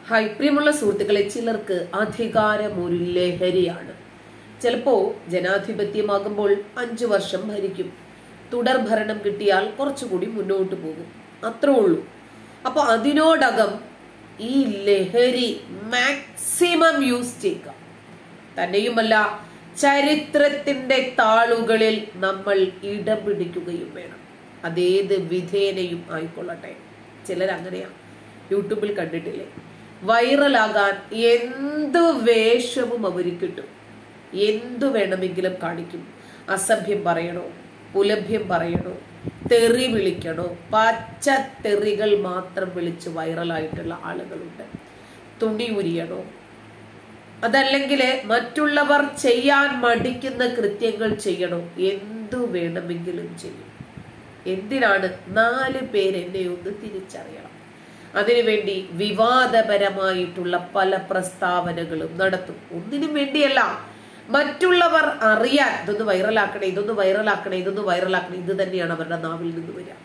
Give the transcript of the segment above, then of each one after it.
Hi പ്രിയമുള്ള സുഹൃത്തുക്കളെ ചിലർക്ക് അധികാരം ഒരു ലഹരിയാണ് ചിലപ്പോ ജനാധിപത്യമാകുമ്പോൾ അഞ്ചു വർഷം ഭരിക്കും തുടർ ഭരണം കിട്ടിയാൽ കുറച്ചുകൂടി മുന്നോട്ട് പോകും അത്രേ ഉള്ളൂ അപ്പൊ അതിനോടകം ഈ ലഹരി മാക്സിമം യൂസ് ചെയ്യുക തന്നെയുമല്ല ചരിത്രത്തിന്റെ താളുകളിൽ നമ്മൾ ഇടം പിടിക്കുകയും വേണം അതേത് വിധേനയും ആയിക്കൊള്ളട്ടെ ചിലർ അങ്ങനെയാ യൂട്യൂബിൽ കണ്ടിട്ടില്ലേ വൈറലാകാൻ എന്ത് വേഷവും അവർ കിട്ടും എന്തു വേണമെങ്കിലും കാണിക്കും അസഭ്യം പറയണോ പുലഭ്യം പറയണോ തെറി വിളിക്കണോ പച്ച തെറികൾ മാത്രം വിളിച്ച് വൈറലായിട്ടുള്ള ആളുകളുണ്ട് തുണി ഉരിയണോ അതല്ലെങ്കിൽ മറ്റുള്ളവർ ചെയ്യാൻ മടിക്കുന്ന കൃത്യങ്ങൾ ചെയ്യണോ എന്തു വേണമെങ്കിലും ചെയ്യും എന്തിനാണ് നാല് പേരെന്നെ ഒന്ന് തിരിച്ചറിയണം അതിനുവേണ്ടി വിവാദപരമായിട്ടുള്ള പല പ്രസ്താവനകളും നടത്തും ഒന്നിനും വേണ്ടിയല്ല മറ്റുള്ളവർ അറിയാൻ ഇതൊന്ന് വൈറലാക്കണേ ഇതൊന്ന് വൈറലാക്കണേ ഇതൊന്ന് വൈറലാക്കണേ ഇത് തന്നെയാണ് അവരുടെ നാവിൽ നിന്ന് വരിക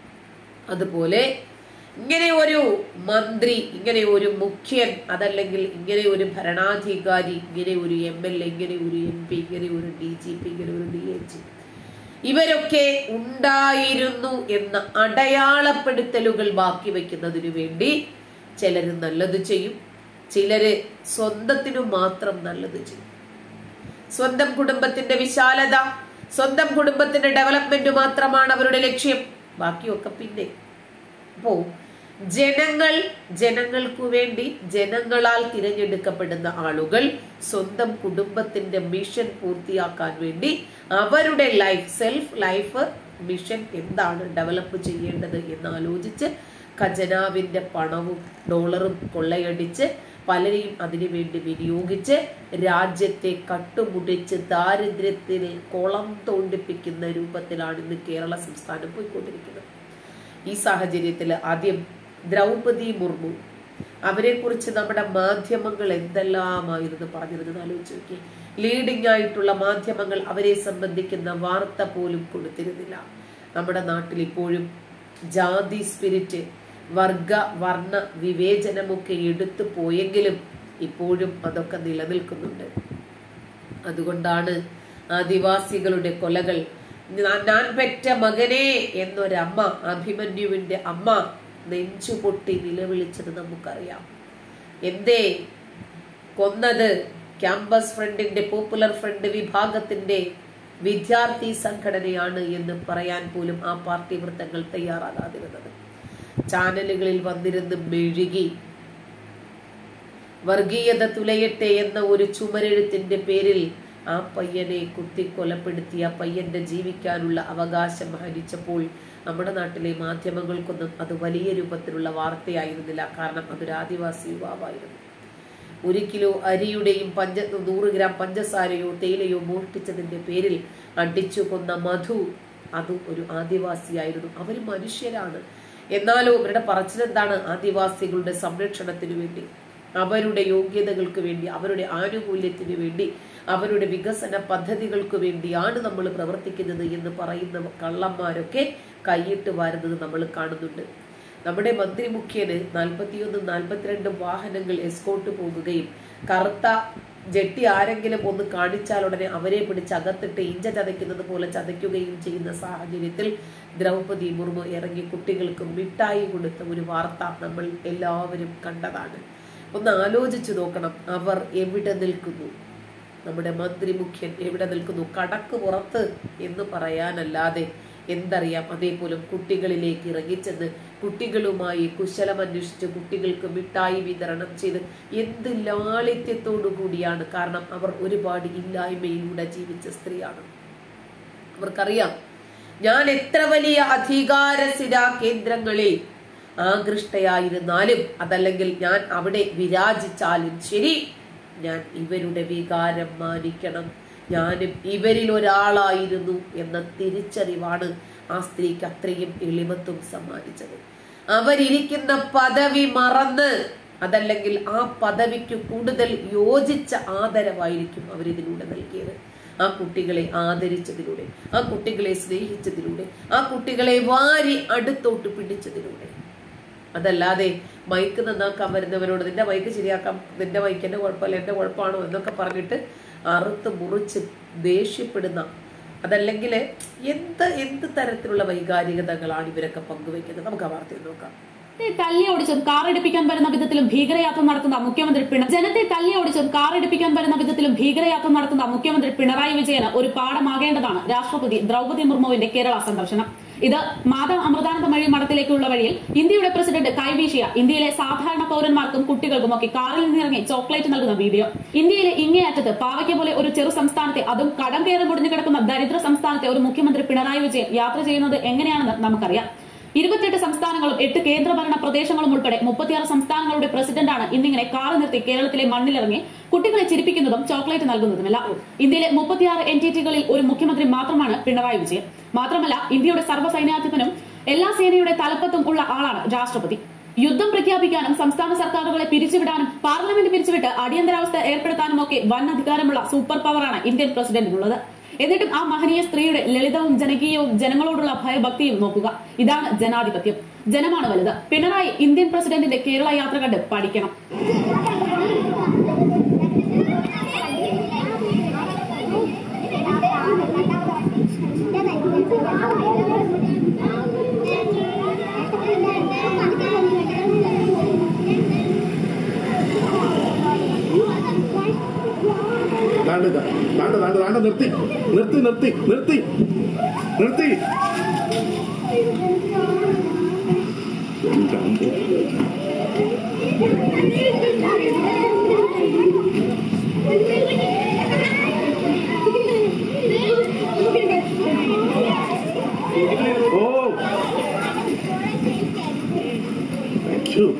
അതുപോലെ ഇങ്ങനെ ഒരു മന്ത്രി ഇങ്ങനെ ഒരു മുഖ്യൻ അതല്ലെങ്കിൽ ഇങ്ങനെ ഒരു ഭരണാധികാരി ഇങ്ങനെ ഒരു എം എൽ എ ഇങ്ങനെ ഒരു എം പി ഇങ്ങനെ ഒരു ഡി ജി പി ഇങ്ങനെ ഒരു ഡി എച്ച് ഇവരൊക്കെ ഉണ്ടായിരുന്നു എന്ന അടയാളപ്പെടുത്തലുകൾ ബാക്കി വെക്കുന്നതിനു വേണ്ടി ചിലര് നല്ലത് ചെയ്യും ചിലര് സ്വന്തത്തിനു മാത്രം നല്ലത് ചെയ്യും സ്വന്തം കുടുംബത്തിന്റെ വിശാലത സ്വന്തം കുടുംബത്തിന്റെ ഡെവലപ്മെന്റ് മാത്രമാണ് അവരുടെ ലക്ഷ്യം ബാക്കിയൊക്കെ പിന്നെ അപ്പോ ജനങ്ങൾ ജനങ്ങൾക്കു വേണ്ടി ജനങ്ങളാൽ തിരഞ്ഞെടുക്കപ്പെടുന്ന ആളുകൾ സ്വന്തം കുടുംബത്തിന്റെ മിഷൻ പൂർത്തിയാക്കാൻ വേണ്ടി അവരുടെ ലൈഫ് സെൽഫ് ലൈഫ് മിഷൻ എന്താണ് ഡെവലപ്പ് ചെയ്യേണ്ടത് എന്ന് ആലോചിച്ച് ഖജനാവിന്റെ പണവും ഡോളറും കൊള്ളയടിച്ച് പലരെയും അതിനുവേണ്ടി വിനിയോഗിച്ച് രാജ്യത്തെ കട്ടുമുടിച്ച് ദാരിദ്ര്യത്തിൽ കുളം തോണ്ടിപ്പിക്കുന്ന രൂപത്തിലാണ് ഇന്ന് കേരള സംസ്ഥാനം പോയിക്കൊണ്ടിരിക്കുന്നത് ഈ സാഹചര്യത്തിൽ ആദ്യം ദ്രൗപതി മുർമു അവരെ കുറിച്ച് നമ്മുടെ മാധ്യമങ്ങൾ എന്തെല്ലാമായിരുന്നു പറഞ്ഞിരുന്നത് ആലോചിച്ച് നോക്കി ലീഡിംഗ് ആയിട്ടുള്ള മാധ്യമങ്ങൾ അവരെ സംബന്ധിക്കുന്ന വാർത്ത പോലും കൊടുത്തിരുന്നില്ല നമ്മുടെ നാട്ടിൽ ഇപ്പോഴും ജാതി സ്പിരിറ്റ് വർഗ വർണ്ണ വിവേചനമൊക്കെ എടുത്തു പോയെങ്കിലും ഇപ്പോഴും അതൊക്കെ നിലനിൽക്കുന്നുണ്ട് അതുകൊണ്ടാണ് ആദിവാസികളുടെ കൊലകൾ ഞാൻ പെറ്റ മകനെ എന്നൊരമ്മ അഭിമന്യുവിന്റെ അമ്മ നെഞ്ചുപൊട്ടി നിലവിളിച്ചത് നമുക്കറിയാം എന്തേ കൊന്നത് ക്യാമ്പസ് ഫ്രണ്ടിന്റെ പോപ്പുലർ ഫ്രണ്ട് വിഭാഗത്തിന്റെ വിദ്യാർത്ഥി സംഘടനയാണ് എന്ന് പറയാൻ പോലും ആ പാർട്ടി വൃത്തങ്ങൾ തയ്യാറാകാതിരുന്നത് ചാനലുകളിൽ വന്നിരുന്ന് മെഴുകി വർഗീയത തുലയട്ടെ എന്ന ഒരു ചുമരെഴുത്തിന്റെ പേരിൽ ആ പയ്യനെ കുത്തി കൊലപ്പെടുത്തി ആ പയ്യന്റെ ജീവിക്കാനുള്ള അവകാശം ഹരിച്ചപ്പോൾ നമ്മുടെ നാട്ടിലെ മാധ്യമങ്ങൾക്കൊന്നും അത് വലിയ രൂപത്തിലുള്ള വാർത്തയായിരുന്നില്ല കാരണം അതൊരു ആദിവാസി യുവാവായിരുന്നു ഒരു കിലോ അരിയുടെയും പഞ്ച നൂറ് ഗ്രാം പഞ്ചസാരയോ തേയിലയോ മോഷ്ടിച്ചതിന്റെ പേരിൽ അടിച്ചു കൊന്ന മധു അതും ഒരു ആദിവാസിയായിരുന്നു അവർ മനുഷ്യരാണ് എന്നാലോ അവരുടെ പറച്ചിലെന്താണ് ആദിവാസികളുടെ സംരക്ഷണത്തിനു വേണ്ടി അവരുടെ യോഗ്യതകൾക്ക് വേണ്ടി അവരുടെ ആനുകൂല്യത്തിന് വേണ്ടി അവരുടെ വികസന പദ്ധതികൾക്ക് വേണ്ടിയാണ് നമ്മൾ പ്രവർത്തിക്കുന്നത് എന്ന് പറയുന്ന കള്ളന്മാരൊക്കെ കൈയിട്ട് വാരുന്നത് നമ്മൾ കാണുന്നുണ്ട് നമ്മുടെ മന്ത്രി മുഖ്യന് നാൽപ്പത്തിയൊന്നും നാൽപ്പത്തിരണ്ടും വാഹനങ്ങൾ എസ്കോട്ട് പോകുകയും കറുത്ത ജെട്ടി ആരെങ്കിലും ഒന്ന് കാണിച്ചാൽ ഉടനെ അവരെ പിടിച്ച് അകത്തിട്ട് ഇഞ്ച ചതയ്ക്കുന്നത് പോലെ ചതയ്ക്കുകയും ചെയ്യുന്ന സാഹചര്യത്തിൽ ദ്രൗപതി മുർമു ഇറങ്ങി കുട്ടികൾക്ക് മിഠായി കൊടുത്ത ഒരു വാർത്ത നമ്മൾ എല്ലാവരും കണ്ടതാണ് ഒന്ന് ആലോചിച്ചു നോക്കണം അവർ എവിടെ നിൽക്കുന്നു നമ്മുടെ മന്ത്രി മുഖ്യൻ എവിടെ നിൽക്കുന്നു കടക്ക് പുറത്ത് എന്ന് പറയാനല്ലാതെ എന്തറിയാം അതേപോലെ കുട്ടികളിലേക്ക് ഇറങ്ങിച്ചെന്ന് കുട്ടികളുമായി കുശലമന്വേഷിച്ച് കുട്ടികൾക്ക് മിഠായി വിതരണം ചെയ്ത് എന്ത് ലാളിത്യത്തോടു കൂടിയാണ് കാരണം അവർ ഒരുപാട് ഇല്ലായ്മയിലൂടെ ജീവിച്ച സ്ത്രീയാണ് അവർക്കറിയാം ഞാൻ എത്ര വലിയ അധികാരസിര കേന്ദ്രങ്ങളിൽ ആകൃഷ്ടയായിരുന്നാലും അതല്ലെങ്കിൽ ഞാൻ അവിടെ വിരാജിച്ചാലും ശരി ഞാൻ ഇവരുടെ വികാരം മാനിക്കണം ഞാനും ഇവരിൽ ഒരാളായിരുന്നു എന്ന തിരിച്ചറിവാണ് ആ സ്ത്രീക്ക് അത്രയും എളിമത്വം സമ്മാനിച്ചത് അവരിയ്ക്കുന്ന പദവി മറന്ന് അതല്ലെങ്കിൽ ആ പദവിക്ക് കൂടുതൽ യോജിച്ച ആദരവായിരിക്കും അവരിതിലൂടെ നൽകിയത് ആ കുട്ടികളെ ആദരിച്ചതിലൂടെ ആ കുട്ടികളെ സ്നേഹിച്ചതിലൂടെ ആ കുട്ടികളെ വാരി അടുത്തോട്ട് പിടിച്ചതിലൂടെ അതല്ലാതെ മൈക്ക് നന്നാക്കാൻ വരുന്നവരോട് നിന്റെ മൈക്ക് ശരിയാക്കാം നിന്റെ മൈക്ക് എന്റെ കുഴപ്പമില്ല എന്റെ കുഴപ്പമാണോ എന്നൊക്കെ പറഞ്ഞിട്ട് അറുത്ത് മുറിച്ച് ദേഷ്യപ്പെടുന്ന അതല്ലെങ്കിൽ എന്ത് എന്ത് തരത്തിലുള്ള വൈകാരികതകളാണ് ഇവരൊക്കെ പങ്കുവെക്കുന്നത് നമുക്ക് ആ വാർത്തയിൽ നോക്കാം ജനത്തെ തല്ലി ഓടിച്ചും കാർ ഇടിപ്പിക്കാൻ വരുന്ന വിധത്തിലും ഭീകരയാത്ര നടത്തുന്ന മുഖ്യമന്ത്രി പിണ ജനത്തെ തല്ലി ഓടിച്ചും കാർ ഇടിപ്പിക്കാൻ വരുന്ന വിധത്തിലും ഭീകരയാത്ര നടത്തുന്ന മുഖ്യമന്ത്രി പിണറായി വിജയന് ഒരു പാഠമാകേണ്ടതാണ് രാഷ്ട്രപതി ദ്രൗപദി മുർമുവിന്റെ കേരള സന്ദർശനം ഇത് മാതാ അമൃതാനന്ദമഴി മഠത്തിലേക്കുള്ള വഴിയിൽ ഇന്ത്യയുടെ പ്രസിഡന്റ് കൈവീശിയ ഇന്ത്യയിലെ സാധാരണ പൗരന്മാർക്കും കുട്ടികൾക്കും ഒക്കെ കാറിൽ നിന്നിറങ്ങി ചോക്ലേറ്റ് നൽകുന്ന വീഡിയോ ഇന്ത്യയിലെ ഇങ്ങേയറ്റത്ത് പാവയ്ക്ക പോലെ ഒരു ചെറു സംസ്ഥാനത്തെ അതും കടം കയറി മുടിഞ്ഞു കിടക്കുന്ന ദരിദ്ര സംസ്ഥാനത്തെ ഒരു മുഖ്യമന്ത്രി പിണറായി വിജയൻ യാത്ര ചെയ്യുന്നത് എങ്ങനെയാണെന്ന് നമുക്കറിയാം ഇരുപത്തിയെട്ട് സംസ്ഥാനങ്ങളും എട്ട് കേന്ദ്രഭരണ പ്രദേശങ്ങളും ഉൾപ്പെടെ മുപ്പത്തിയാറ് സംസ്ഥാനങ്ങളുടെ പ്രസിഡന്റാണ് ഇന്നിങ്ങനെ കാറ് നിർത്തി കേരളത്തിലെ മണ്ണിലിറങ്ങി കുട്ടികളെ ചിരിപ്പിക്കുന്നതും ചോക്ലേറ്റ് നൽകുന്നതുമല്ല ഇന്ത്യയിലെ മുപ്പത്തിയാറ് എൻ ടി ടികളിൽ ഒരു മുഖ്യമന്ത്രി മാത്രമാണ് പിണറായി വിജയൻ മാത്രമല്ല ഇന്ത്യയുടെ സർവ്വസൈന്യാധിപനും എല്ലാ സേനയുടെ തലപ്പത്തും ഉള്ള ആളാണ് രാഷ്ട്രപതി യുദ്ധം പ്രഖ്യാപിക്കാനും സംസ്ഥാന സർക്കാരുകളെ പിരിച്ചുവിടാനും പാർലമെന്റ് പിരിച്ചുവിട്ട് അടിയന്തരാവസ്ഥ ഏർപ്പെടുത്താനും ഒക്കെ വൻ അധികാരമുള്ള സൂപ്പർ പവറാണ് ഇന്ത്യൻ പ്രസിഡന്റിനുള്ളത് എന്നിട്ടും ആ മഹനീയ സ്ത്രീയുടെ ലളിതവും ജനകീയവും ജനങ്ങളോടുള്ള ഭയഭക്തിയും നോക്കുക ഇതാണ് ജനാധിപത്യം ജനമാണ് വലുത് പിണറായി ഇന്ത്യൻ പ്രസിഡന്റിന്റെ കേരള യാത്ര കണ്ട് പഠിക്കണം ദാണ്ട് ഇതാ. ദാണ്ട് ദാണ്ട് ദാണ്ട് നിർത്തി നിർത്തി നിർത്തി നിർത്തി നിർത്തി എന്താണ്ട്? Oh thank you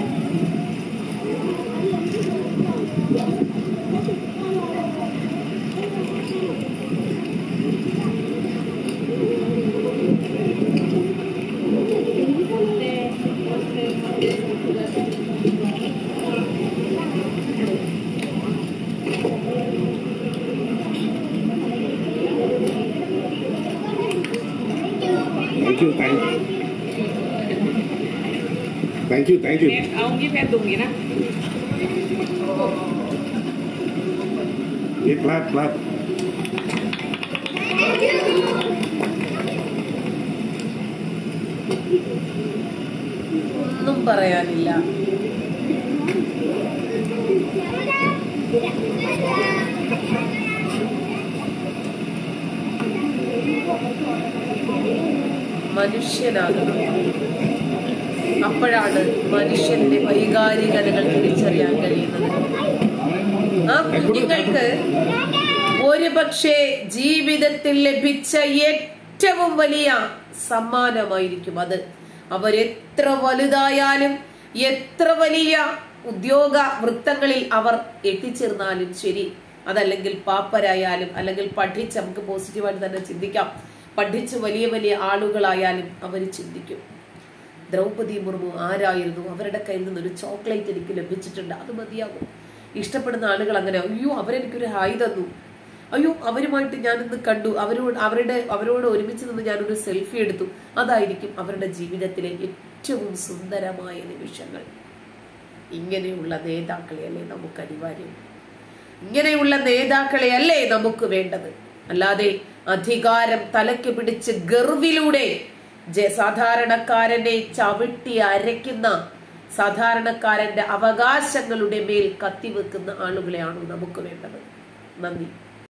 Thank you, thank you. Thank you, thank you. ông với phen tùng vậy đó Yeah, clap, clap. ഒന്നും പറയാനില്ല മനുഷ്യനാകണം അപ്പോഴാണ് മനുഷ്യന്റെ വൈകാരികതകൾ തിരിച്ചറിയാൻ കഴിയുന്നത് ആ കുഞ്ഞുങ്ങൾക്ക് ഒരു പക്ഷേ ജീവിതത്തിൽ ലഭിച്ച ഏറ്റവും വലിയ സമ്മാനമായിരിക്കും അത് അവരെത്ര വലുതായാലും എത്ര വലിയ ഉദ്യോഗ വൃത്തങ്ങളിൽ അവർ എത്തിച്ചേർന്നാലും ശരി അതല്ലെങ്കിൽ പാപ്പരായാലും അല്ലെങ്കിൽ പഠിച്ച് നമുക്ക് പോസിറ്റീവായിട്ട് തന്നെ ചിന്തിക്കാം പഠിച്ച് വലിയ വലിയ ആളുകളായാലും അവർ ചിന്തിക്കും ദ്രൗപദി മുർമു ആരായിരുന്നു അവരുടെ കയ്യിൽ നിന്ന് ഒരു ചോക്ലേറ്റ് എനിക്ക് ലഭിച്ചിട്ടുണ്ട് അത് മതിയാകും ഇഷ്ടപ്പെടുന്ന ആളുകൾ അങ്ങനെ അയ്യോ അവരെനിക്കൊരു ഹായ് തന്നു അയ്യോ അവരുമായിട്ട് ഞാനിന്ന് കണ്ടു അവരോട് അവരുടെ അവരോട് ഒരുമിച്ച് നിന്ന് ഞാനൊരു സെൽഫി എടുത്തു അതായിരിക്കും അവരുടെ ജീവിതത്തിലെ ഏറ്റവും സുന്ദരമായ നിമിഷങ്ങൾ ഇങ്ങനെയുള്ള നേതാക്കളെയല്ലേ നമുക്ക് അനിവാര്യം ഇങ്ങനെയുള്ള നേതാക്കളെയല്ലേ നമുക്ക് വേണ്ടത് അല്ലാതെ അധികാരം തലയ്ക്ക് പിടിച്ച് ഗർവിലൂടെ ജ- സാധാരണക്കാരനെ ചവിട്ടി അരയ്ക്കുന്ന സാധാരണക്കാരന്റെ അവകാശങ്ങളുടെ മേൽ കത്തിവെക്കുന്ന ആളുകളെയാണോ നമുക്ക് വേണ്ടത് നന്ദി